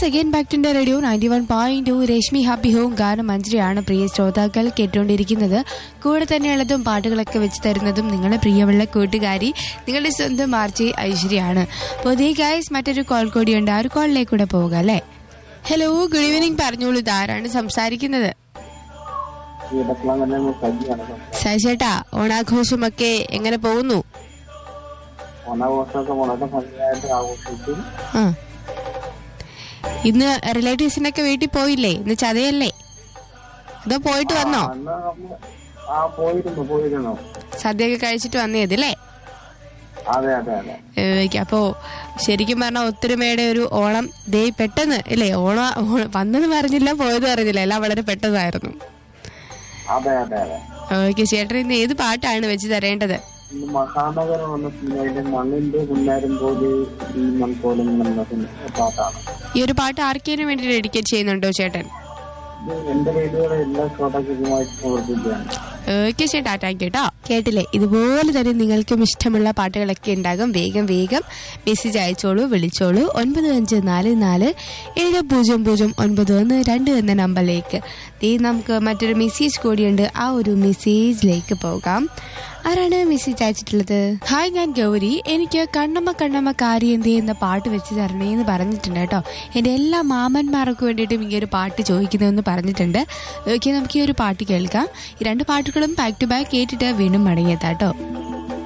yes again back to radio ninety one point two Rashmi happy home ഗാനം മഞ്ജരിയാണ് പ്രിയ ശ്രോതാക്കൾ കേട്ടുകൊണ്ടിരിക്കുന്നത് കൂടെ തന്നെയുള്ളതും പാട്ടുകളൊക്കെ വെച്ച് തരുന്നതും നിങ്ങളുടെ പ്രിയമുള്ള കൂട്ടുകാരി നിങ്ങളുടെ സ്വന്തം മാർച്ചി ഐശ്വര്യാണ് പുതിയ ഗായ്സ് മറ്റൊരു കോൾ കൂടിയുണ്ട് ആ ഒരു കോളിലേക്ക് കൂടെ പോവുക അല്ലേ ഹലോ ഗുഡ് ഈവനിങ് പറഞ്ഞോളൂ ഇതാരാണ് സംസാരിക്കുന്നത് ഇടക്കുളങ്ങര സജിയാണ് സജേട്ടാ ഓണാഘോഷമൊക്കെ എങ്ങനെ പോകുന്നു ഓണാഘോഷമൊക്കെ വളരെ ഭംഗിയായിട്ട് ആഘോഷിച്ചു ആ ഇന്ന് റിലേറ്റീവ്സിനൊക്കെ വീട്ടിൽ പോയില്ലേ ഇന്ന് ചതയല്ലേ അതോ പോയിട്ട് വന്നോ അന്ന് നമ്മള് ആ പോയിരുന്നു പോയിരുന്നു സദ്യയൊക്കെ കഴിച്ചിട്ട് വന്നേതല്ലേ അതെ അതെ അതെ ഏഹ് അപ്പോ ശരിക്കും പറഞ്ഞാൽ ഒത്തൊരുമയുടെ ഒരു ഓണം ദേ പെട്ടെന്ന് അല്ലേ ഓണ ഓണ- വന്നത് പറഞ്ഞില്ല പോയത് പറഞ്ഞില്ല എല്ലാം വളരെ പെട്ടെന്നായിരുന്നു അതെ അതെ അതെ ഓക്കെ ചേട്ടൻ ഇന്ന് ഏത് പാട്ടാണ് വെച്ച് തരേണ്ടത് ഇന്ന് മഹാനഗരം എന്ന സിനിമയിലെ മണ്ണിന്റെ മുന്നേറും പോലെ ഈ മൺപോലും എന്ന സിനിമ പാട്ടാണ് ഈ ഒരു പാട്ട് ആർക്കേനും വേണ്ടി ഡെഡിക്കേറ്റ് ചെയ്യുന്നുണ്ടോ ചേട്ടൻ ഇത് എന്റെ റേഡിയോയുടെ എല്ലാ ശ്രോതാക്കളുമായിട്ട് പ്രവർത്തിക്കുകയാണ് ഓക്കെ ചേട്ടാ താങ്ക് യു കേട്ടോ കേട്ടില്ലേ ഇതുപോലെ തന്നെ നിങ്ങൾക്കും ഇഷ്ടമുള്ള പാട്ടുകളൊക്കെ ഉണ്ടാകും വേഗം വേഗം മെസ്സേജ് അയച്ചോളൂ വിളിച്ചോളൂ ഒൻപത് അഞ്ച് നാല് നാല് ഏഴ് പൂജ്യം പൂജ്യം ഒൻപത് ഒന്ന് രണ്ട് എന്ന നമ്പറിലേക്ക് ദേ നമുക്ക് മറ്റൊരു മെസ്സേജ് കൂടിയുണ്ട് ആ ഒരു മെസ്സേജിലേക്ക് പോകാം ആരാണ് മെസ്സേജ് അയച്ചിട്ടുള്ളത് ഹായ് ഞാൻ ഗൗരി എനിക്ക് കണ്ണമ്മ കണ്ണമ്മ കാര്യന്തി എന്ന പാട്ട് വെച്ച് തരണേ എന്ന് പറഞ്ഞിട്ടുണ്ട് കേട്ടോ എൻ്റെ എല്ലാ മാമന്മാർക്കും വേണ്ടിയിട്ടും ഈ ഒരു പാട്ട് ചോദിക്കുന്നതെന്ന് പറഞ്ഞിട്ടുണ്ട് ഓക്കെ നമുക്ക് ഈ ഒരു പാട്ട് കേൾക്കാം ഈ രണ്ട് പാട്ടുകളും ബാക്ക് ടു ബാക്ക് കേട്ടിട്ട് വീണ്ടും മടങ്ങിയെത്താം കേട്ടോ